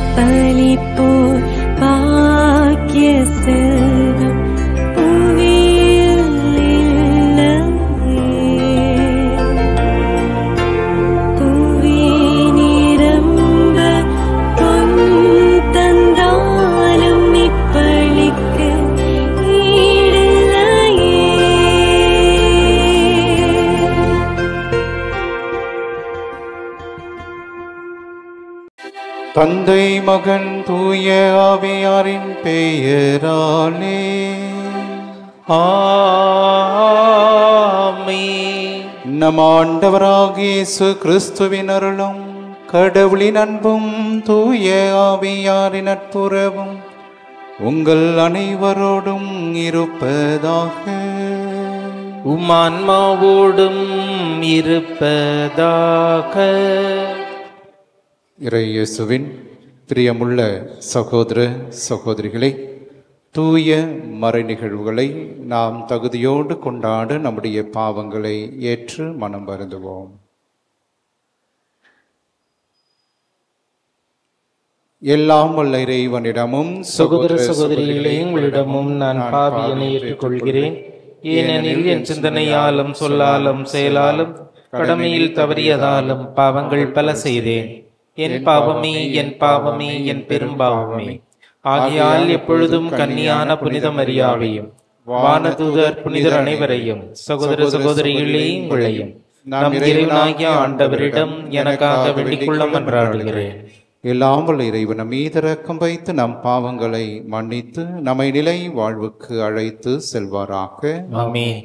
பலிப்போர் பாக்கிய செல்வம் புவியில் இல்லையே. புவி நிரம்ப பொன் தந்தாலும் இப்பளிக்கு ஈடில்லையே தந்தை மகன் தூய ஆவியாரின் பெயராலே ஆமென். நம் ஆண்டவராகிய இயேசு கிறிஸ்துவின் அருளும் கடவுளின் அன்பும் தூய ஆவியாரின் நட்புறவும் உங்கள் அனைவரோடும் இருப்பதாக உம் ஆன்மாவோடும் இருப்பதாக இறை இயேசுவின் பிரியமுள்ள சகோதர சகோதரிகளே தூய மறை நிகழ்வுகளை நாம் தகுதியோடு கொண்டாட நம்முடைய பாவங்களை ஏற்று மனம் வருந்துவோம் எல்லாம் வல்ல இறைவனிடமும் சகோதர சகோதரிகளே உங்களிடமும் நான் பாவியனை ஏற்றுக்கொள்கிறேன் ஏனெனில் என் சிந்தனையாலும் சொல்லாலும் செயலாலும் கடமையில் தவறியதாலும் பாவங்கள் பல செய்தேன் என் பாவமே என் பாவமே என் பெரும் பாவமே ஆகையால் எப்பொழுதும் கன்னியான புனித மரியாவையும் வானதூதர் புனிதர் அனைவரையும் சகோதர சகோதரிகளே உங்களையும் நம் இறைவனாகிய ஆண்டவரிடம் எனக்காக வேண்டிக் மன்றாடுகிறேன் எல்லாம் வல்ல இறைவன் மீதிறக்கம் வைத்து நம் பாவங்களை மன்னித்து நம்மை நிலை வாழ்வுக்கு அழைத்து செல்வாராக ஆமென்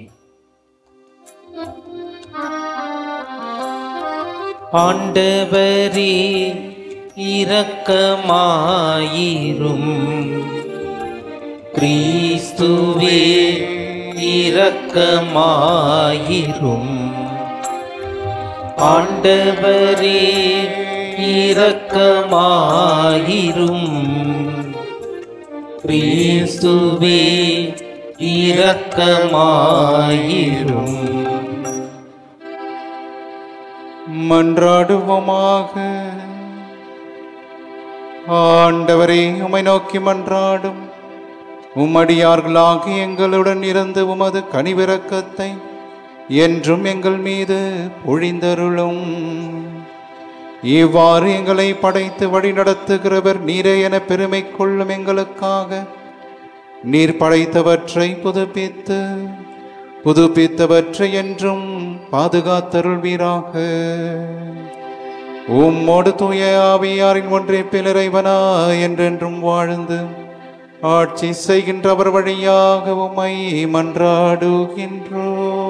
ஆண்டவரே இரக்கமாயிரும் கிறிஸ்துவே இரக்கமாயிரும் ஆண்டவரே இரக்கமாயிரும் கிறிஸ்துவே இரக்கமாயிரும் மன்றாடுவோமாக ஆண்டவரே உமை நோக்கி மன்றாடும் உம்மடியார்களாகி எங்களுடன் இருந்து உமது கனிவிரக்கத்தை என்றும் எங்கள் மீது பொழிந்தருளும் இவ்வாறு எங்களை படைத்து வழிநடத்துகிறவர் நீரே என பெருமை கொள்ளும் எங்களுக்காக நீர் படைத்தவற்றை புதுப்பித்து புதுப்பித்தவற்றை என்றும் பாதுகாத்தருள்வீராக உம்மோடு தூய ஆவியாரின் ஒன்றே பிளரைவனா என்றென்றும் வாழ்ந்து ஆட்சி செய்கின்றவர் வழியாக உம்மை மன்றாடுகின்றோ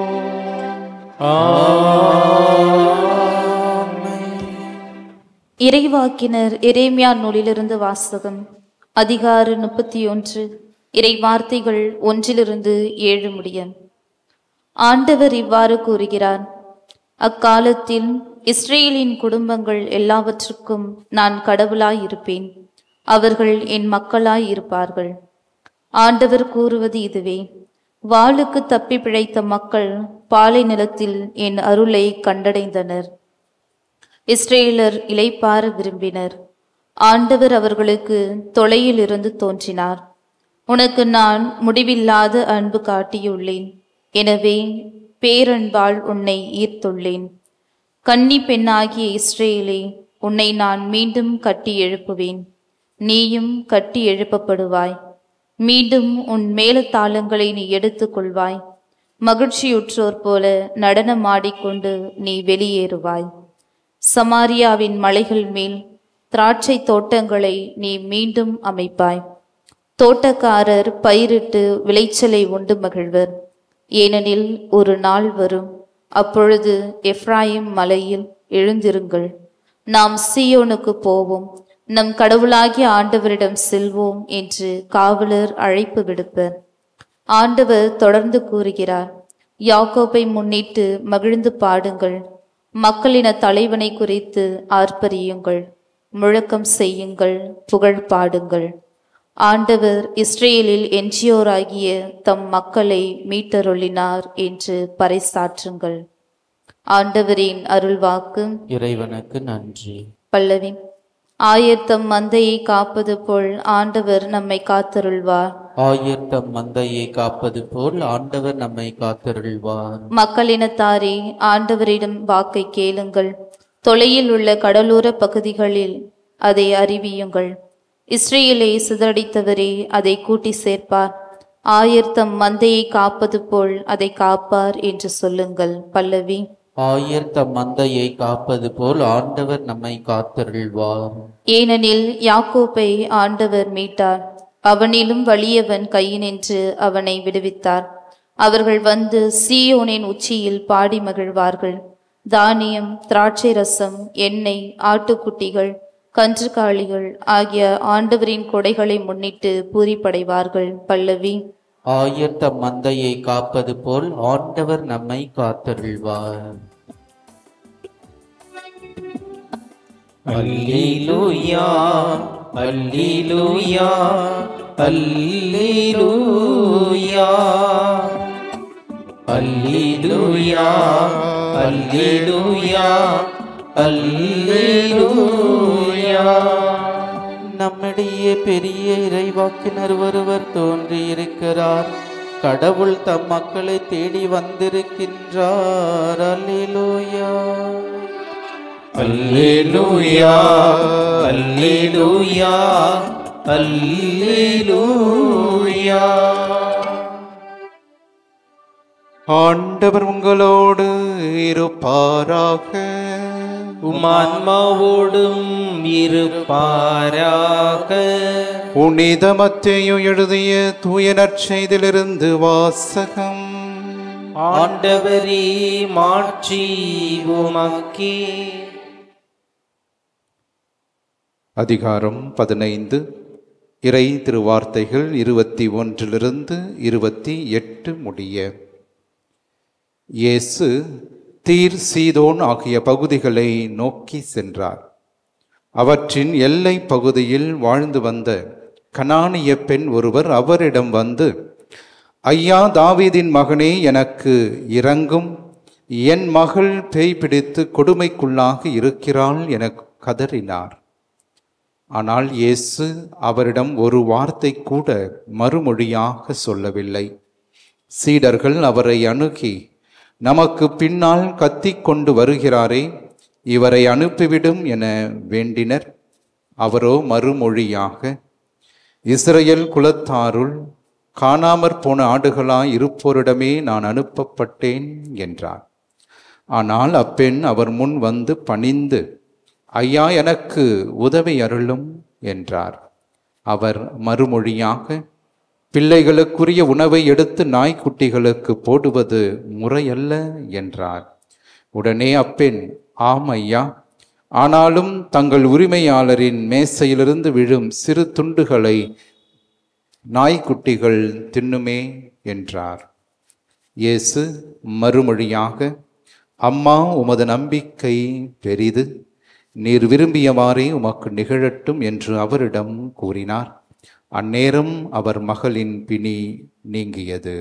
இறைவாக்கினர் எரேமியா நூலிலிருந்து வாசகம் அதிகாறு முப்பத்தி ஒன்று இறை வார்த்தைகள் ஒன்றிலிருந்து ஏழு முடிய ஆண்டவர் இவ்வாறு கூறுகிறார் அக்காலத்தில் இஸ்ரேலின் குடும்பங்கள் எல்லாவற்றுக்கும் நான் கடவுளாய் இருப்பேன் அவர்கள் என் மக்களாய் இருப்பார்கள் ஆண்டவர் கூறுவது இதுவே வாளுக்கு தப்பி பிழைத்த மக்கள் பாலை நிலத்தில் என் அருளை கண்டடைந்தனர் இஸ்ரேலர் இளைப்பாற விரும்பினர் ஆண்டவர் அவர்களுக்கு தொலையில் இருந்து தோன்றினார் உனக்கு நான் முடிவில்லாத அன்பு காட்டியுள்ளேன் எனவே பேரன்பால் உன்னை ஈர்த்துள்ளேன் கன்னி பெண்ணாகிய இஸ்ரேலே உன்னை நான் மீண்டும் கட்டி எழுப்புவேன் நீயும் கட்டி எழுப்பப்படுவாய் மீண்டும் உன் மேலத்தாளங்களை நீ எடுத்துக் கொள்வாய் மகிழ்ச்சியுற்றோர் போல நடனமாடிக்கொண்டு நீ வெளியேறுவாய் சமாரியாவின் மலைகள் மேல் திராட்சை தோட்டங்களை நீ மீண்டும் அமைப்பாய் தோட்டக்காரர் பயிரிட்டு விளைச்சலை உண்டு மகிழ்வர் ஏனெனில் ஒரு நாள் வரும் அப்பொழுது எஃப்ராயிம் மலையில் எழுந்திருங்கள் நாம் சீயோனுக்கு போவோம் நம் கடவுளாகிய ஆண்டவரிடம் செல்வோம் என்று காவலர் அழைப்பு விடுப்பர் ஆண்டவர் தொடர்ந்து கூறுகிறார் யாக்கோபை முன்னிட்டு மகிழ்ந்து பாடுங்கள் மக்களின தலைவனை குறித்து ஆர்ப்பரியுங்கள் முழக்கம் செய்யுங்கள் புகழ் பாடுங்கள் ஆண்டவர் இஸ்ரேலில் எஞ்சியோராகிய தம் மக்களை மீட்டருளினார் என்று பறைசாற்றுங்கள் ஆண்டவரின் அருள்வாக்கு இறைவனுக்கு நன்றி பல்லவி ஆயத்தம் மந்தையை காப்பது போல் ஆண்டவர் நம்மை காத்தருள்வார் ஆயத்தம் மந்தையை காப்பது போல் ஆண்டவர் நம்மை காத்தருள்வார் மக்களினத்தாரே ஆண்டவரிடம் வாக்கை கேளுங்கள் தொலையில் உள்ள கடலோர பகுதிகளில் அதை அறிவியுங்கள் இஸ்ரேலை சிதறடித்தவரே அதை கூட்டி சேர்ப்பார் ஆயர்த்தம் மந்தையை காப்பது போல் அதை காப்பார் என்று சொல்லுங்கள் பல்லவி ஆயத்தம் மந்தையை காப்பது போல் ஆண்டவர் நம்மை காத்தருள்வார் ஏனெனில் யாக்கோப்பை ஆண்டவர் மீட்டார் அவனிலும் வலியவன் கையினின்று அவனை விடுவித்தார் அவர்கள் வந்து சீயோனின் உச்சியில் பாடி மகிழ்வார்கள் தானியம் திராட்சை ரசம் எண்ணெய் ஆட்டுக்குட்டிகள் கன்றுகாளிகள் ஆகிய ஆண்டவரின் கொடைகளை முன்னிட்டு பூரிப்படைவார்கள் பல்லவி ஆயத்தம் மந்தையை காப்பது போல் ஆண்டவர் நம்மை காத்தருள்வார் அல்லேலூயா அல்லேலூயா அல்லேலூயா அல்லேலூயா அல்லேலூயா அல்லேலூயா நம்மிடையே பெரிய இறைவாக்கினர் ஒருவர் தோன்றியிருக்கிறார் கடவுள் தம் மக்களை தேடி வந்திருக்கின்றார் அல்லேலூயா அல்லேலூயா அல்லேலூயா அல்லேலூயா ஆண்டவர் உங்களோடு இருப்பாராக உமான்மாவோடும் இருப்பாராக புனித மத்தேயு எழுதிய தூய நற்செய்திலிருந்து வாசகம் ஆண்டவரே மாட்சி உமக்கே அதிகாரம் பதினைந்து இறை திருவார்த்தைகள் இருபத்தி ஒன்றிலிருந்து இருபத்தி எட்டு முடிய இயேசு தீர் சீதோன் ஆகிய பகுதிகளை நோக்கி சென்றார் அவற்றின் எல்லை பகுதியில் வாழ்ந்து வந்த கனானிய பெண் ஒருவர் அவரிடம் வந்து ஐயா தாவீதின் மகனே எனக்கு இறங்கும் என் மகள் பேய் பிடித்து கொடுமைக்குள்ளாக இருக்கிறாள் என கதறினார் ஆனால் இயேசு அவரிடம் ஒரு வார்த்தை கூட மறுமொழியாக சொல்லவில்லை சீடர்கள் அவரை அணுகி நமக்கு பின்னால் கத்திக் கொண்டு வருகிறாரே இவரை அனுப்பிவிடும் என வேண்டினர் அவரோ மறுமொழியாக இஸ்ரவேல் குலத்தாருள் காணாமற் போன ஆடுகளாய் இருப்போரிடமே நான் அனுப்பப்பட்டேன் என்றார் ஆனால் அப்பெண் அவர் முன் வந்து பணிந்து ஐயா எனக்கு உதவி அருளும் என்றார் அவர் மறுமொழியாக பிள்ளைகளுக்குரிய உணவை எடுத்து நாய்க்குட்டிகளுக்கு போடுவது முறையல்ல என்றார் உடனே அப்பெண் ஆம் ஐயா ஆனாலும் தங்கள் உரிமையாளரின் மேசையிலிருந்து விழும் சிறு துண்டுகளை நாய்க்குட்டிகள் தின்னுமே என்றார் இயேசு மறுமொழியாக அம்மா உமது நம்பிக்கை பெரிது நீர் விரும்பியவாறே உமக்கு நிகழட்டும் என்று அவரிடம் கூறினார் அந்நேரம் அவர் மகளின் பிணி நீங்கியது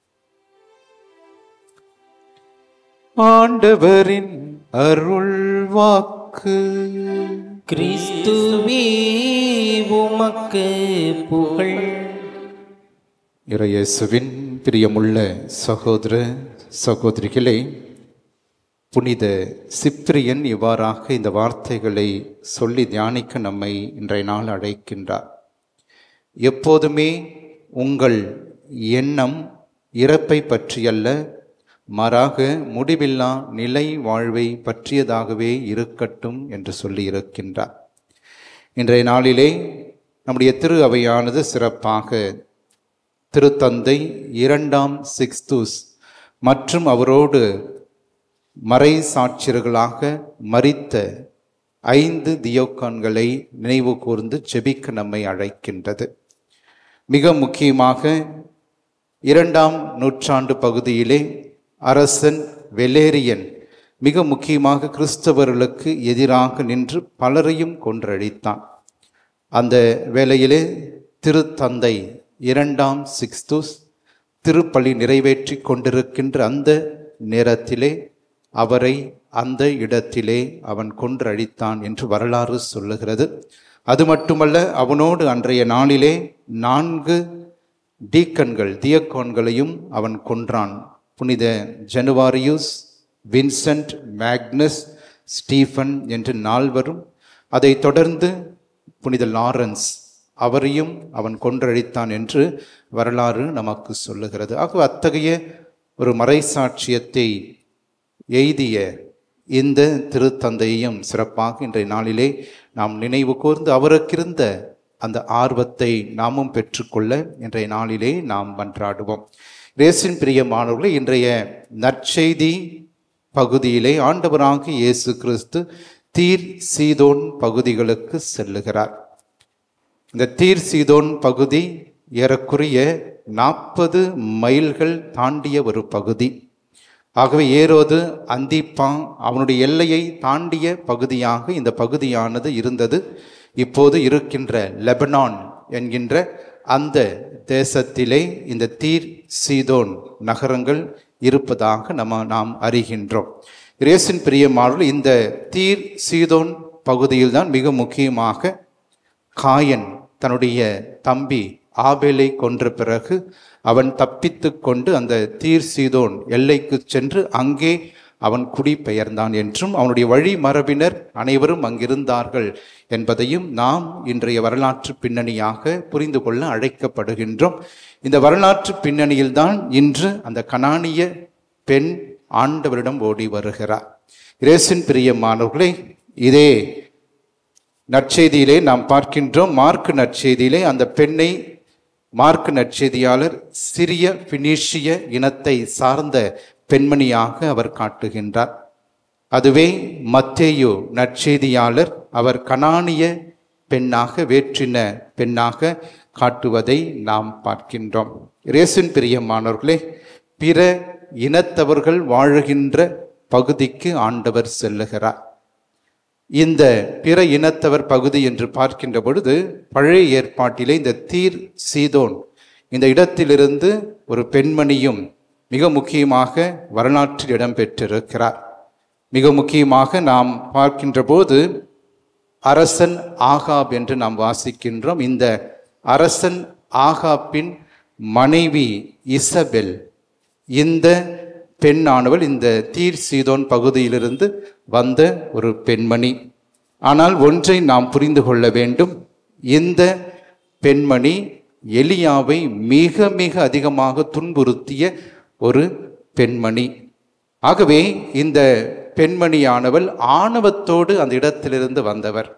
ஆண்டவரின் அருள் வாக்கு கிறிஸ்துவே உமக்கு புகழ் இறையேசுவின் பிரியமுள்ள சகோதர சகோதரிகளே புனித சிப்ரியன் இவ்வாறாக இந்த வார்த்தைகளை சொல்லி தியானிக்க நம்மை இன்றைய நாள் அழைக்கின்றார் எப்போதுமே உங்கள் எண்ணம் இறப்பை பற்றியல்ல மாறாக முடிவில்லா நிலை வாழ்வை பற்றியதாகவே இருக்கட்டும் என்று சொல்லி இருக்கின்றார் இன்றைய நாளிலே நம்முடைய திரு அவையானது சிறப்பாக திருத்தந்தை இரண்டாம் சிக்ஸ்தூஸ் மற்றும் அவரோடு மறை சாட்சியர்களாக மரித்த ஐந்து தியோக்கான்களை நினைவு கூர்ந்து செபிக்க நம்மை அழைக்கின்றது மிக முக்கியமாக இரண்டாம் நூற்றாண்டு பகுதியிலே அரசன் வெலேரியன் மிக முக்கியமாக கிறிஸ்தவர்களுக்கு எதிராக நின்று பலரையும் கொன்றழித்தான் அந்த வேளையிலே திருத்தந்தை இரண்டாம் சிக்ஸ்துஸ் திருப்பலி நிறைவேற்றி கொண்டிருக்கின்ற அந்த நேரத்திலே அவரை அந்த இடத்திலே அவன் கொன்றழித்தான் என்று வரலாறு சொல்லுகிறது அது மட்டுமல்ல அவனோடு அன்றைய நாளிலே நான்கு டீக்கன்கள் தியக்கோன்களையும் அவன் கொன்றான் புனித ஜனுவாரியூஸ் வின்சென்ட் மேக்னஸ் ஸ்டீஃபன் என்று நால்வரும் அதைத் தொடர்ந்து புனித லாரன்ஸ் அவரையும் அவன் கொன்றழித்தான் என்று வரலாறு நமக்கு சொல்லுகிறது ஆக அத்தகைய ஒரு மறைசாட்சியத்தை எய்திய இந்த திருத்தந்தையையும் சிறப்பாக இன்றைய நாளிலே நாம் நினைவு கூர்ந்து அவருக்கிருந்த அந்த ஆர்வத்தை நாமும் பெற்றுக்கொள்ள இன்றைய நாளிலே நாம் மன்றாடுவோம் ரேசின் பிரியமானவர்களே இன்றைய நற்செய்தி பகுதியிலே ஆண்டவராக இயேசு கிறிஸ்து தீர் சீதோன் பகுதிகளுக்கு செல்லுகிறார் இந்த தீர் சீதோன் பகுதி ஏறக்குறைய நாற்பது மைல்கள் தாண்டிய ஒரு பகுதி ஆகவே ஏரோது அந்திப்பா அவனுடைய எல்லையை தாண்டிய பகுதியாக இந்த பகுதியானது இருந்தது இப்போது இருக்கின்ற லெபனான் என்கின்ற அந்த தேசத்திலே இந்த தீர் சீதோன் நகரங்கள் இருப்பதாக நம்ம நாம் அறிகின்றோம் ரேசின் பிரியமானவர்கள் இந்த தீர் சீதோன் பகுதியில்தான் மிக முக்கியமாக காயன் தன்னுடைய தம்பி ஆபேலை கொன்ற பிறகு அவன் தப்பித்து கொண்டு அந்த தீர் சீதோன் எல்லைக்கு சென்று அங்கே அவன் குடிபெயர்ந்தான் என்றும் அவனுடைய வழி மரபினர் அனைவரும் அங்கிருந்தார்கள் என்பதையும் நாம் இன்றைய வரலாற்று பின்னணியாக புரிந்து கொள்ள அழைக்கப்படுகின்றோம் இந்த வரலாற்று பின்னணியில்தான் இன்று அந்த கனானிய பெண் ஆண்டவரிடம் ஓடி வருகிறார் இரேசின் பிரியமானவர்களே இதே நற்செய்தியிலே நாம் பார்க்கின்றோம் மார்க் நற்செய்தியிலே அந்த பெண்ணை மார்க் நற்செய்தியாளர் சிறிய பினிஷிய இனத்தை சார்ந்த பெண்மணியாக அவர் காட்டுகின்றார் அதுவே மத்தேயு நற்செய்தியாளர் அவர் கனானிய பெண்ணாக வேற்றின பெண்ணாக காட்டுவதை நாம் பார்க்கின்றோம் ரேசின் பிரியமானவர்களே பிற இனத்தவர்கள் வாழுகின்ற பகுதிக்கு ஆண்டவர் செல்லுகிறார் இந்த பிற இனத்தவர் பகுதி என்று பார்க்கின்ற பொழுது பழைய ஏற்பாட்டிலே இந்த தீர் சீதோன் இந்த இடத்திலிருந்து ஒரு பெண்மணியும் மிக முக்கியமாக வரலாற்றில் இடம்பெற்றிருக்கிறார் மிக முக்கியமாக நாம் பார்க்கின்ற போது அரசன் ஆகாப் என்று நாம் வாசிக்கின்றோம் இந்த அரசன் ஆகாப்பின் மனைவி இசபெல் இந்த பெண்ணானவள் இந்த தீர் சீதோன் பகுதியிலிருந்து வந்த ஒரு பெண்மணி ஆனால் ஒன்றை நாம் புரிந்து கொள்ள வேண்டும் இந்த பெண்மணி எலியாவை மிக மிக அதிகமாக துன்புறுத்திய ஒரு பெண்மணி ஆகவே இந்த பெண்மணியானவள் ஆணவத்தோடு அந்த இடத்திலிருந்து வந்தவர்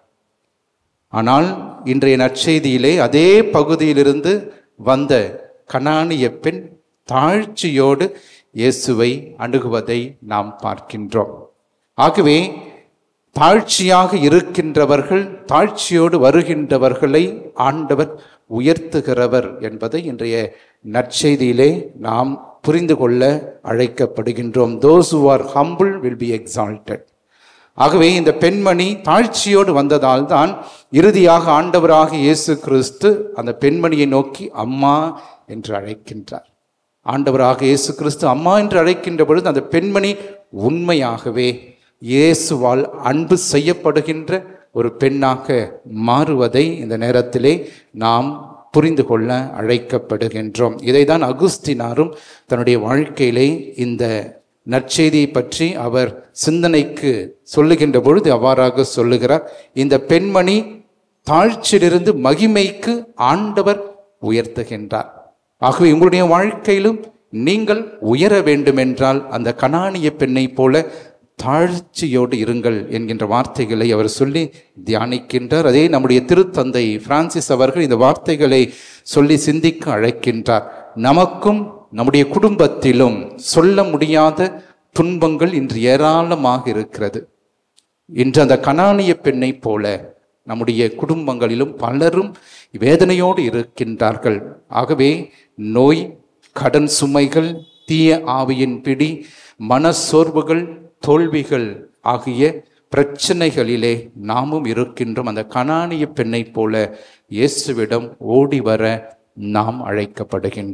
ஆனால் இன்றைய நற்செய்தியிலே அதே பகுதியிலிருந்து வந்த கனானிய பெண் தாழ்ச்சியோடு இயேசுவை அணுகுவதை நாம் பார்க்கின்றோம் ஆகவே தாழ்ச்சியாக இருக்கின்றவர்கள் தாழ்ச்சியோடு வருகின்றவர்களை ஆண்டவர் உயர்த்துகிறவர் என்பதை இன்றைய நற்செய்தியிலே நாம் புரிந்து கொள்ள அழைக்கப்படுகின்றோம் those who are humble will be exalted ஆகவே இந்த பெண்மணி தாழ்ச்சியோடு வந்ததால் தான் இறுதியாக ஆண்டவராக இயேசு கிறிஸ்து அந்த பெண்மணியை நோக்கி அம்மா என்று அழைக்கின்றார் ஆண்டவராக இயேசு கிறிஸ்து அம்மா என்று அழைக்கின்ற பொழுது அந்த பெண்மணி உண்மையாகவே இயேசுவால் அன்பு செய்யப்படுகின்ற ஒரு பெண்ணாக மாறுவதை இந்த நேரத்திலே நாம் புரிந்து கொள்ள அழைக்கப்படுகின்றோம் இதைதான் அகுஸ்தினாரும் தன்னுடைய வாழ்க்கையிலே இந்த நற்செய்தியை பற்றி அவர் சிந்தனைக்கு சொல்லுகின்ற பொழுது அவ்வாறாக சொல்லுகிறார் இந்த பெண்மணி தாழ்ச்சியிலிருந்து மகிமைக்கு ஆண்டவர் உயர்த்துகின்றார் ஆகவே உங்களுடைய வாழ்க்கையிலும் நீங்கள் உயர வேண்டுமென்றால் அந்த கனானிய பெண்ணை போல தாழ்ச்சியோடு இருங்கள் என்கின்ற வார்த்தைகளை அவர் சொல்லி தியானிக்கின்றார் அதே நம்முடைய திருத்தந்தை பிரான்சிஸ் அவர்கள் இந்த வார்த்தைகளை சொல்லி சிந்திக்க அழைக்கின்றார் நமக்கும் நம்முடைய குடும்பத்திலும் சொல்ல முடியாத துன்பங்கள் இன்று ஏராளமாக இருக்கிறது இன்று அந்த கனானிய பெண்ணை போல நம்முடைய குடும்பங்களிலும் பலரும் வேதனையோடு இருக்கின்றார்கள் ஆகவே நோய் கடன் சுமைகள் தீய ஆவியின் பிடி மனசோர்வுகள் தோல்விகள் ஆகிய பிரச்சனைகளிலே நாமும் இருக்கின்றோம் அந்த கனானிய பெண்ணை போல இயேசுவிடம் ஓடி வர நாம் அழைக்கப்படுகின்றோம்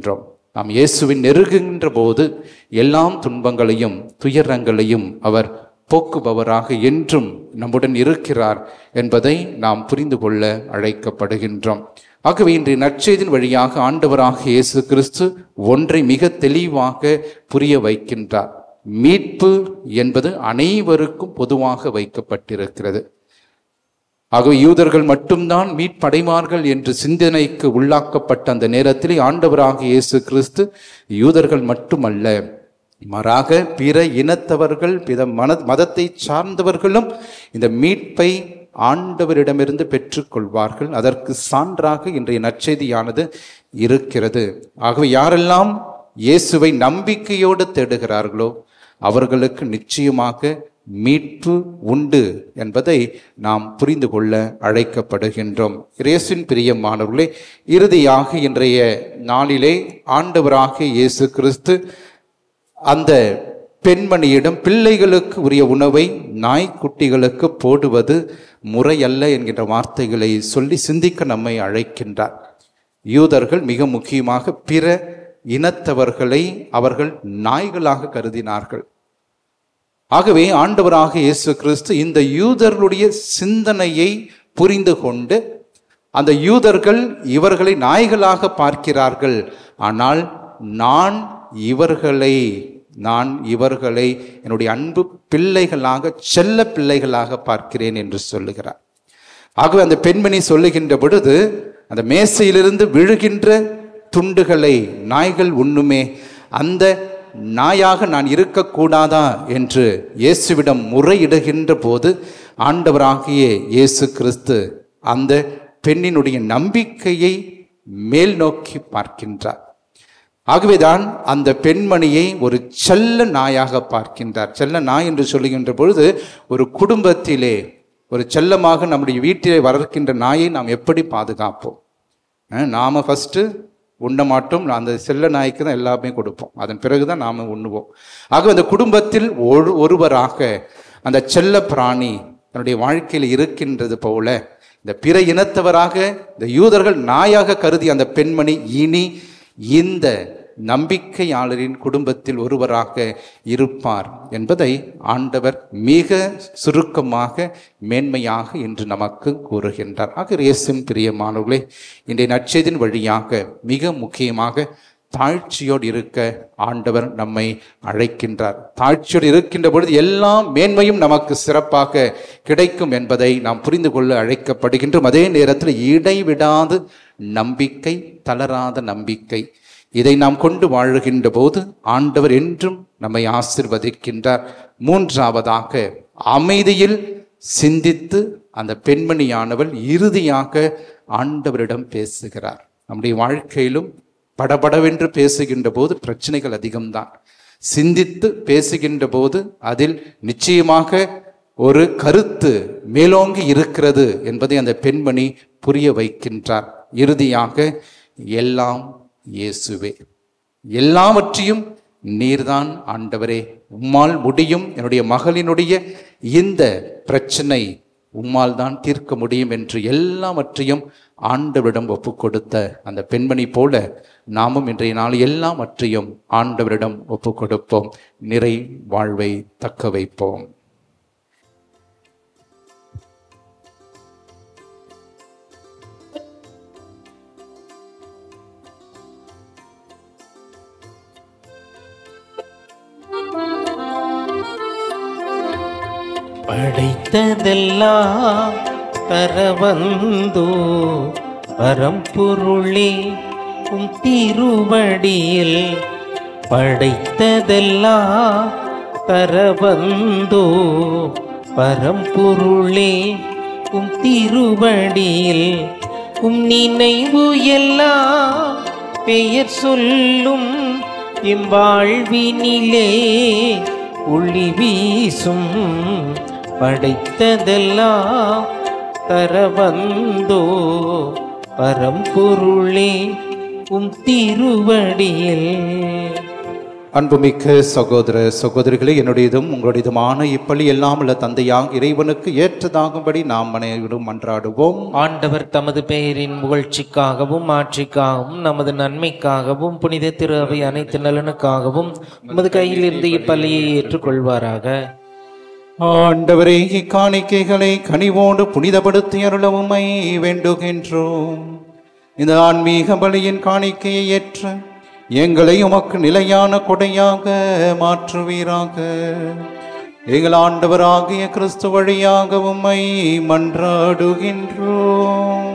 நாம் இயேசுவின் நெருங்குகின்ற போது எல்லாம் துன்பங்களையும் துயரங்களையும் அவர் போக்குபவராக என்றும் நம்முடன் இருக்கிறார் என்பதை நாம் புரிந்து கொள்ள அழைக்கப்படுகின்றோம் ஆகவே இன்றைய நற்செய்தின் வழியாக ஆண்டவராக இயேசு கிறிஸ்து ஒன்றை மிக தெளிவாக புரிய வைக்கின்றார் மீட்பு என்பது அனைவருக்கும் பொதுவாக வைக்கப்பட்டிருக்கிறது ஆகவே யூதர்கள் மட்டும்தான் மீட்படைவார்கள் என்று சிந்தனைக்கு உள்ளாக்கப்பட்ட அந்த நேரத்தில் ஆண்டவராக இயேசு கிறிஸ்து யூதர்கள் மட்டுமல்ல மாறாக பிற இனத்தவர்கள் பிற மன மதத்தை சார்ந்தவர்களும் இந்த மீட்பை ஆண்டவரிடமிருந்து பெற்றுக்கொள்வார்கள் அதற்கு சான்றாக இன்றைய நற்செய்தியானது இருக்கிறது ஆகவே யாரெல்லாம் இயேசுவை நம்பிக்கையோடு தேடுகிறார்களோ அவர்களுக்கு நிச்சயமாக மீட்பு உண்டு என்பதை நாம் புரிந்து கொள்ள அழைக்கப்படுகின்றோம் இயேசுவின் பிரியமானவர்களே இறுதியாக இன்றைய நாளிலே ஆண்டவராக இயேசு கிறிஸ்து அந்த பெண்மணியிடம் பிள்ளைகளுக்கு உரிய உணவை நாய்க்குட்டிகளுக்கு போடுவது முறையல்ல என்கின்ற வார்த்தைகளை சொல்லி சிந்திக்க நம்மை அழைக்கின்றார் யூதர்கள் மிக முக்கியமாக பிற இனத்தவர்களை அவர்கள் நாய்களாக கருதினார்கள் ஆகவே ஆண்டவராக இயேசு கிறிஸ்து இந்த யூதர்களுடைய சிந்தனையை புரிந்து கொண்டு அந்த யூதர்கள் இவர்களை நாய்களாக பார்க்கிறார்கள் ஆனால் நான் இவர்களை நான் இவர்களை என்னுடைய அன்பு பிள்ளைகளாக செல்ல பிள்ளைகளாக பார்க்கிறேன் என்று சொல்லுகிறார் ஆகவே அந்த பெண்மணி சொல்லுகின்ற பொழுது அந்த மேசையிலிருந்து விழுகின்ற துண்டுகளை நாய்கள் உண்ணுமே அந்த நாயாக நான் இருக்கக்கூடாதா என்று இயேசுவிடம் முறையிடுகின்ற போது ஆண்டவராகிய இயேசு கிறிஸ்து அந்த பெண்ணினுடைய நம்பிக்கையை மேல் நோக்கி பார்க்கின்றார் ஆகவேதான் அந்த பெண்மணியை ஒரு செல்ல நாயாக பார்க்கின்றார் செல்ல நாய் என்று சொல்லுகின்ற பொழுது ஒரு குடும்பத்திலே ஒரு செல்லமாக நம்முடைய வீட்டிலே வளர்க்கின்ற நாயை நாம் எப்படி பாதுகாப்போம் அஹ் நாம ஃபஸ்ட்டு உண்ண மாட்டோம் அந்த செல்ல நாய்க்கு தான் எல்லாமே கொடுப்போம் அதன் பிறகு தான் நாம் உண்ணுவோம் ஆக அந்த குடும்பத்தில் ஒரு ஒருவராக அந்த செல்ல பிராணி தன்னுடைய வாழ்க்கையில் இருக்கின்றது போல இந்த பிற இனத்தவராக இந்த யூதர்கள் நாயாக கருதி அந்த பெண்மணி இனி இந்த நம்பிக்கையாளரின் குடும்பத்தில் ஒருவராக இருப்பார் என்பதை ஆண்டவர் மிக சுருக்கமாக மேன்மையாக இன்று நமக்கு கூறுகின்றார் ஆக இயேசுவின் பிரியமானவர்களே இன்றைய நற்செய்தின் வழியாக மிக முக்கியமாக தாழ்ச்சியோடு இருக்க ஆண்டவர் நம்மை அழைக்கின்றார் தாழ்ச்சியோடு இருக்கின்ற பொழுது எல்லா மேன்மையும் நமக்கு சிறப்பாக கிடைக்கும் என்பதை நாம் புரிந்து கொள்ள அழைக்கப்படுகின்றோம் அதே நேரத்தில் இடைவிடாது நம்பிக்கை தளராத நம்பிக்கை இதை நாம் கொண்டு வாழுகின்ற போது ஆண்டவர் என்றும் நம்மை ஆசிர்வதிக்கின்றார் மூன்றாவதாக அமைதியில் சிந்தித்து அந்த பெண்மணியானவள் இறுதியாக ஆண்டவரிடம் பேசுகிறார் நம்முடைய வாழ்க்கையிலும் படபடவென்று பேசுகின்ற போது பிரச்சனைகள் அதிகம்தான் சிந்தித்து பேசுகின்ற போது அதில் நிச்சயமாக ஒரு கருத்து மேலோங்கி இருக்கிறது என்பதை அந்த பெண்மணி புரிய வைக்கின்றார் இறுதியாக எல்லாம் இயேசுவே எல்லாவற்றையும் நீர்தான் ஆண்டவரே உம்மால் முடியும் என்னுடைய மகளினுடைய இந்த பிரச்சனை உம்மால் தான் தீர்க்க முடியும் என்று எல்லாவற்றையும் ஆண்டவரிடம் ஒப்பு கொடுத்த அந்த பெண்மணி போல நாமும் இன்றைய நாள் எல்லாவற்றையும் ஆண்டவரிடம் ஒப்பு கொடுப்போம் நிறை வாழ்வை தக்க வைப்போம் படைத்ததெல்லாம் தரவந்தோ பரம்பொருளே உம் திருவடியில் படைத்ததெல்லாம் தரவந்தோ பரம்பொருளே உம் திருவடியில் உம் நினைவு எல்லாம் பெயர் சொல்லும் எம் வாழ்வினிலே ஒளி வீசும் படைத்ததெல்லாம் தரவந்தோ பரம்பொருளே உம் திருவடியில் அன்புமிக்க சகோதர சகோதரிகளே என்னுடையதும் உங்களுடையதுமான இப்பள்ளி எல்லாம் உள்ள தந்தையாம் இறைவனுக்கு ஏற்றதாகும்படி நாம் அனைவரும் மன்றாடுவோம் ஆண்டவர் தமது பெயரின் புகழ்ச்சிக்காகவும் ஆட்சிக்காகவும் நமது நன்மைக்காகவும் புனித திரு அவை அனைத்து நலனுக்காகவும் நமது கையிலிருந்து இப்பள்ளியை ஏற்றுக்கொள்வாராக ஆண்டவரே இக்காணிக்கைகளை கனிவோடு புனிதப்படுத்தி அருளவுமை வேண்டுகின்றோம் இந்த ஆன்மீக பலியின் காணிக்கையை ஏற்ற எங்களை உமக்கு நிலையான கொடையாக மாற்றுவீராக எங்கள் ஆண்டவராகிய கிறிஸ்து வழியாக உம்மை மன்றாடுகின்றோம்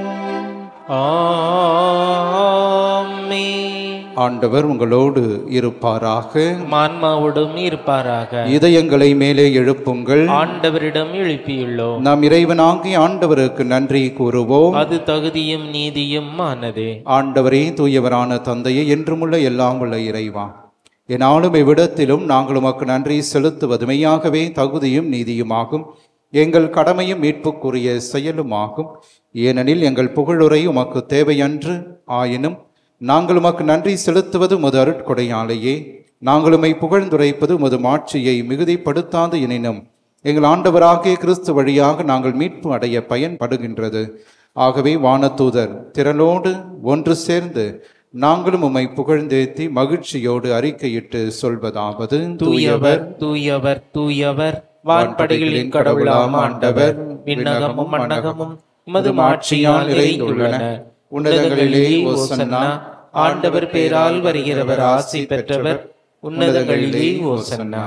ஆமே ஆண்டவர் உங்களோடு இருப்பாராக ஆன்மாவோடும் இருப்பாராக இதயங்களை மேலே எழுப்புங்கள் ஆண்டவரிடம் எழுப்பியுள்ளோம் நாம் இறைவனாகிய ஆண்டவருக்கு நன்றி கூறுவோம் அது தகுதியும் நீதியும் ஆனதே ஆண்டவரே தூயவரான தந்தையே என்றுமுள்ள எல்லாம் உள்ள இறைவா என்னாலும் இவ்விடத்திலும் நாங்கள் உமக்கு நன்றி செலுத்துவது மெய்யாகவே தகுதியும் நீதியுமாகும் எங்கள் கடமையும் மீட்புக்குரிய செயலுமாகும் ஏனெனில் எங்கள் புகழுரை உமக்கு தேவையன்று ஆயினும் நாங்கள் உமக்கு நன்றி செலுத்துவது உமது அருட்கொடையாலேயே நாங்கள் உம்மை புகழ்ந்துரைப்பது உமது மாட்சியை மிகுதிப்படுத்தாது எனினும் எங்கள் ஆண்டவராகிய கிறிஸ்து வழியாக நாங்கள் மீட்பு அடைய பயன்படுகின்றது ஆகவே வானதூதர் திரளோடு ஒன்று சேர்ந்து நாங்களும் உம்மை புகழ்ந்தேத்தி மகிழ்ச்சியோடு அறிக்கையிட்டு சொல்வதாவது தூயவர் தூயவர் தூயவர் வான்படைகளின் கடவுளாம் ஆண்டவர் விண்ணகமும் மண்ணகமும் உமது மாட்சியால் நிறைந்துள்ளன உன்னதங்களிலே ஓசன்னா ஆண்டவர் பேரால் வருகிறவர் ஆசி பெற்றவர் உன்னதங்களிலே ஓசன்னா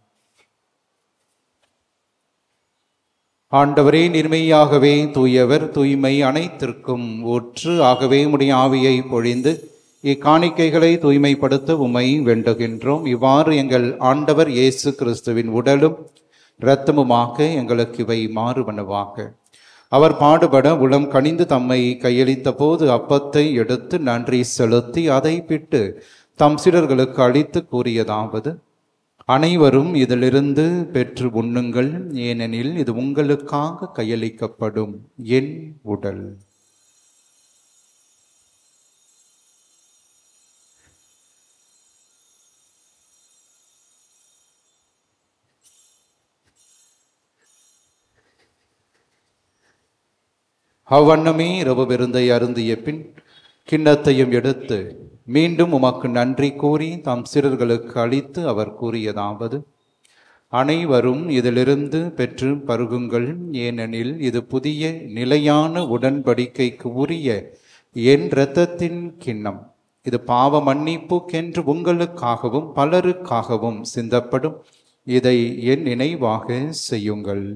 ஆண்டவரே நிர்மையாகவே தூயவர் தூய்மை அனைத்திற்கும் ஊற்று ஆகவே உடைய ஆவியை பொழிந்து இக்காணிக்கைகளை தூய்மைப்படுத்த உமை வேண்டுகின்றோம் இவ்வாறு எங்கள் ஆண்டவர் இயேசு கிறிஸ்துவின் உடலும் இரத்தமுமாக எங்களுக்கு இவை மாறுவனவாக அவர் பாடுபட உளம் கனிந்து தம்மை கையளித்த போது அப்பத்தை எடுத்து நன்றி செலுத்தி அதை பிட்டு தம் சிலர்களுக்கு அளித்து கூறியதாவது அனைவரும் இதிலிருந்து பெற்று உண்ணுங்கள் ஏனெனில் இது உங்களுக்காக கையளிக்கப்படும் என் உடல் அவ்வண்ணமே இரவு விருந்தை அருந்திய பின் கிண்ணத்தையும் எடுத்து மீண்டும் உமக்கு நன்றி கூறி தம் சிறர்களுக்கு அளித்து அவர் கூறியதாவது அனைவரும் இதிலிருந்து பெற்று பருகுங்கள் ஏனெனில் இது புதிய நிலையான உடன்படிக்கைக்கு உரிய என் இரத்தத்தின் கிண்ணம் இது பாவ மன்னிப்புக்கென்று உங்களுக்காகவும் பலருக்காகவும் சிந்தப்படும் இதை என் நினைவாக செய்யுங்கள்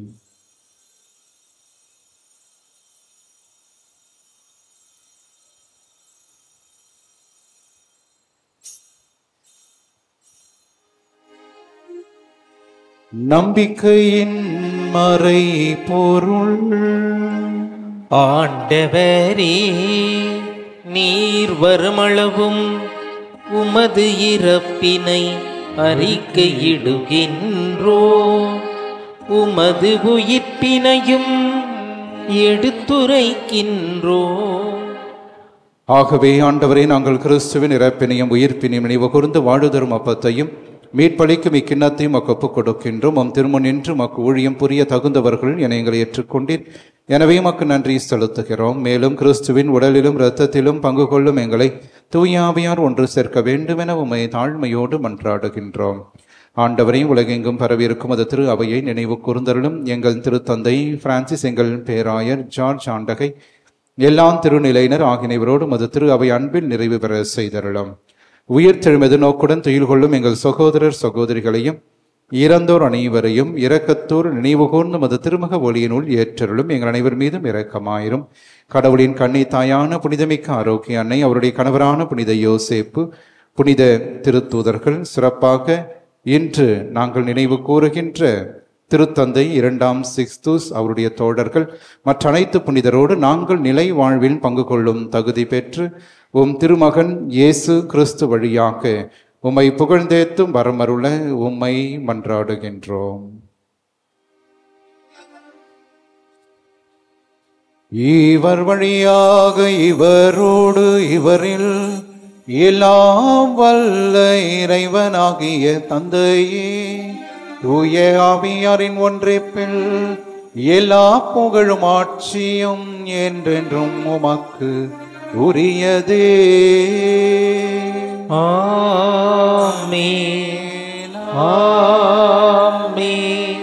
நம்பிக்கையின் மறை பொருள் ஆண்டவரே நீர் வருமளவும் உமது இறப்பினை அறிக்கையிடுகின்றோ உமது உயிர்ப்பினையும் எடுத்துரைக்கின்றோ ஆகவே ஆண்டவரே நாங்கள் கிறிஸ்துவின் இறப்பினையும் உயிர்ப்பினையும் நினைவு கூர்ந்து வாழுதரும் அப்பத்தையும் மீட்பளிக்கும் இக்கிண்ணத்தையும் மக்கு ஒப்புக் கொடுக்கின்றோம் உம் திருமுன் நின்று மக்கு ஊழியம் புரிய தகுந்தவர்கள் என எங்களை ஏற்றுக்கொண்டீர் எனவே மக்கு நன்றி செலுத்துகிறோம் மேலும் கிறிஸ்துவின் உடலிலும் இரத்தத்திலும் பங்கு கொள்ளும் எங்களை தூயாவியார் ஒன்று சேர்க்க வேண்டும் என உம்மை தாழ்மையோடு மன்றாடுகின்றோம் ஆண்டவரையும் உலகெங்கும் பரவியிருக்கும் அது திரு அவையை நினைவு கூர்ந்தருளும் எங்கள் திருத்தந்தை பிரான்சிஸ் எங்கள் பேராயர் ஜார்ஜ் ஆண்டகை எல்லாம் திருநிலையினர் ஆகியவரோடு மது திரு அவை அன்பில் நிறைவு பெற செய்தருளும் உயிர் தெழுமெது நோக்குடன் துயில் கொள்ளும் எங்கள் சகோதரர் சகோதரிகளையும் இறந்தோர் அனைவரையும் இரக்கத்தோர் நினைவு கூர்ந்து மது திருமுக ஒளியினுள் ஏற்றருளும் எங்கள் அனைவர் மீதும் இரக்கமாயிரும் கடவுளின் கண்ணி தாயான புனிதமிக்க ஆரோக்கிய அன்னை அவருடைய கணவரான புனித யோசேப்பு புனித திருத்தூதர்கள் சிறப்பாக இன்று நாங்கள் நினைவு கூறுகின்ற திருத்தந்தை இரண்டாம் சிக்ஸ்துஸ் அவருடைய தோழர்கள் மற்ற அனைத்து புனிதரோடு நாங்கள் நிலை வாழ்வில் பங்கு கொள்ளும் தகுதி பெற்று உம் திருமகன் இயேசு கிறிஸ்து வழியாக உம்மை புகழ்ந்தேத்தும் வரமருள உம்மை மன்றாடுகின்றோம் இவர் வழியாக இவரோடு இவரில் எல்லாம் வல்ல இறைவனாகிய தந்தையே தூய ஆவியாரின் ஒன்றிப்பில் எல்லா புகழும் ஆட்சியும் என்றென்றும் உமக்கு உரியதே ஆமென் ஆமென்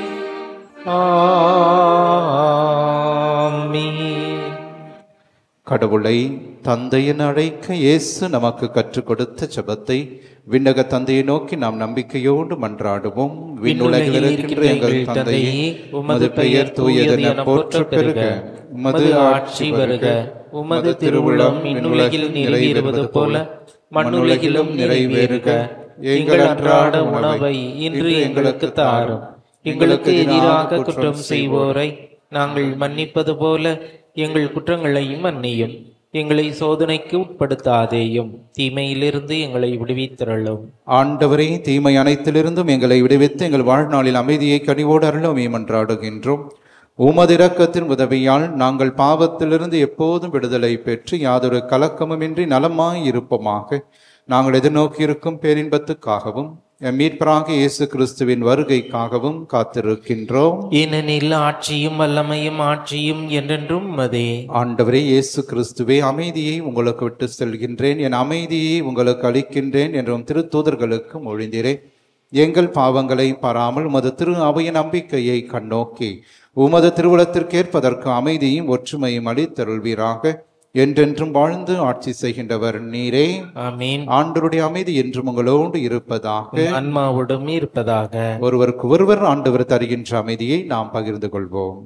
ஆமென் கடவுளை தந்தையின் அழைக்க இயேசு நமக்கு கற்றுக் கொடுத்த ஜெபத்தை விண்ணக தந்தையை நோக்கி நாம் நம்பிக்கையோடு மன்றாடுவோம் விண்ணுலகில் இருக்கின்ற எங்கள் தந்தையே உமது பெயர் தூயதென போற்றப் பெறுக உமது ஆட்சி வருக உமது திருவுளம் விண்ணுலகில் நிறைவேறுவது போல மண்ணுலகிலும் நிறைவேறுக எங்கள் அன்றாட உணவை இன்று எங்களுக்கு தாரும் எங்களுக்கு எதிராக குற்றம் செய்வோரை நாங்கள் மன்னிப்பது போல எங்கள் குற்றங்களையும் மன்னியும் எங்களை சோதனைக்கு உட்படுத்தாதேயும் தீமையிலிருந்து எங்களை விடுவித்திரளும் ஆண்டவரே தீமை அனைத்திலிருந்தும் எங்களை விடுவித்து எங்கள் வாழ்நாளில் அமைதியை கனிவோடு அருளவே மன்றாடுகின்றோம் உமது இரக்கத்தின் உதவியால் நாங்கள் பாவத்திலிருந்து எப்போதும் விடுதலை பெற்று யாதொரு கலக்கமுமின்றி நலமாய் இருப்போமாக நாங்கள் எதிர்நோக்கியிருக்கும் பேரின்பத்துக்காகவும் எம் மீட்பராக இயேசு கிறிஸ்துவின் வருகைக்காகவும் காத்திருக்கின்றோம் ஏனெனில் ஆட்சியும் வல்லமையும் ஆட்சியும் என்றென்றும் மதே ஆண்டவரே இயேசு கிறிஸ்துவே அமைதியை உங்களுக்கு விட்டு செல்கின்றேன் என் அமைதியை உங்களுக்கு அளிக்கின்றேன் என்றும் திருத்தூதர்களுக்கு மொழிந்தீரே எங்கள் பாவங்களை பாராமல் உமது திரு அவையின் நம்பிக்கையை கண்ணோக்கி உமது திருவுளத்திற்கேற்பதற்கு அமைதியும் ஒற்றுமையும் அளித்தருள்வீராக என்றென்றும் வாழ்ந்து ஆட்சி செய்கின்றவர் நீரே ஆமீன் ஆண்டவருடைய அமைதி என்றும் உங்களோடு இருப்பதாக ஆன்மாவோடும் இருப்பதாக ஒருவருக்கு ஒருவர் ஆண்டவர் தருகின்ற அமைதியை நாம் பகிர்ந்து கொள்வோம்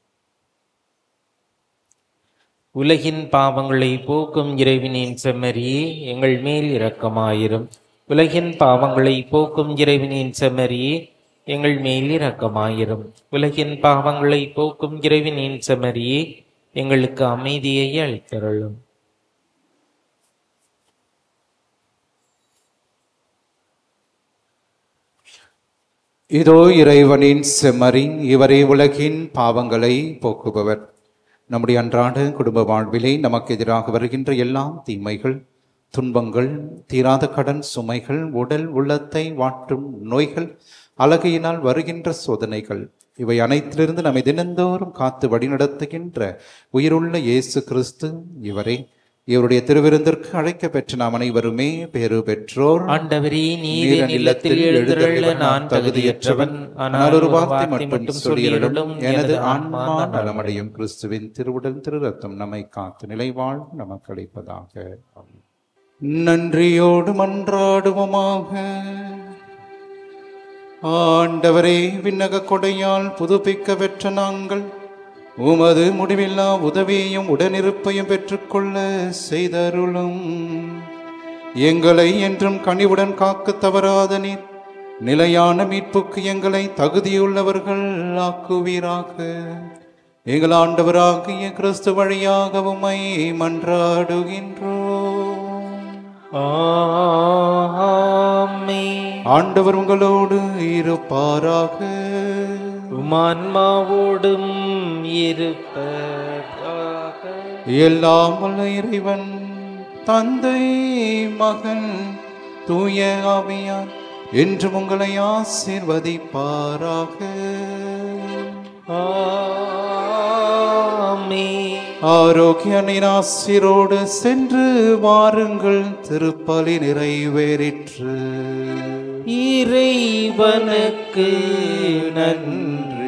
உலகின் பாவங்களை போக்கும் இறைவனின் செம்மறியே எங்கள் மேல் இரக்கமாயிரும் உலகின் பாவங்களை போக்கும் இறைவனின் செம்மறியே எங்கள் மேல் இரக்கமாயிரும் உலகின் பாவங்களை போக்கும் இறைவனின் செம்மறியே எங்களுக்கு அமைதியை அளித்தருளும் இதோ இறைவனின் செம்மறி இவரே உலகின் பாவங்களை போக்குபவர் நம்முடைய அன்றாட குடும்ப வாழ்விலே நமக்கு எதிராக வருகின்ற எல்லா தீமைகள் துன்பங்கள் தீராத கடன் சுமைகள் உடல் உள்ளத்தை வாட்டும் நோய்கள் அழகையினால் வருகின்ற சோதனைகள் இவை அனைத்திலிருந்து நம்மை தினந்தோறும் காத்து வழிநடத்துகின்ற உயிருள்ள இயேசு கிறிஸ்து இவரே இவருடைய திருவிருந்திற்கு அழைக்க பெற்ற நாம் அனைவருமே பேறு பெற்றோர் ஆண்டவரே நீர் என் இல்லத்தில் எழுந்தருள நான் தகுதியற்றவன் ஆனால் ஒரு வார்த்தை மட்டும் சொல்லியருளும் எனது ஆன்மா நலமடையும் கிறிஸ்துவின் திருவுடல் திரு ரத்தம் நம்மை காத்து நிலைவாழ் நமக்கு அளிப்பதாக ஆமென். நன்றியோடு மன்றாடுவோமாக ஆண்டவரே விண்ணக கொடையால் புதுப்பிக்க பெற்ற நாங்கள் உமது முடிவில்லா உதவியையும் உடனிருப்பையும் பெற்றுக்கொள்ள செய்தருளும் எங்களை என்றும் கனிவுடன் காக்க தவறாத நீர் நிலையான மீட்புக்கு எங்களை தகுதியுள்ளவர்கள் ஆக்குவீராக எங்கள் ஆண்டவராகிய கிறிஸ்து வழியாக உம்மை மன்றாடுகின்றோம் ஆமென் ஆண்டவர் உங்களோடு இருப்பாராக உமான்மாவோடும் இருப்பதாக எல்லாம் வல்ல இறைவன் தந்தை மகன் தூய ஆவியார் என்று உங்களை ஆசீர்வதிப்பாராக ஆமென் ஆரோக்கியனின் ஆசிரோடு சென்று வாருங்கள் திருப்பலி நிறைவேறிற்று இறைவனுக்கு நன்றி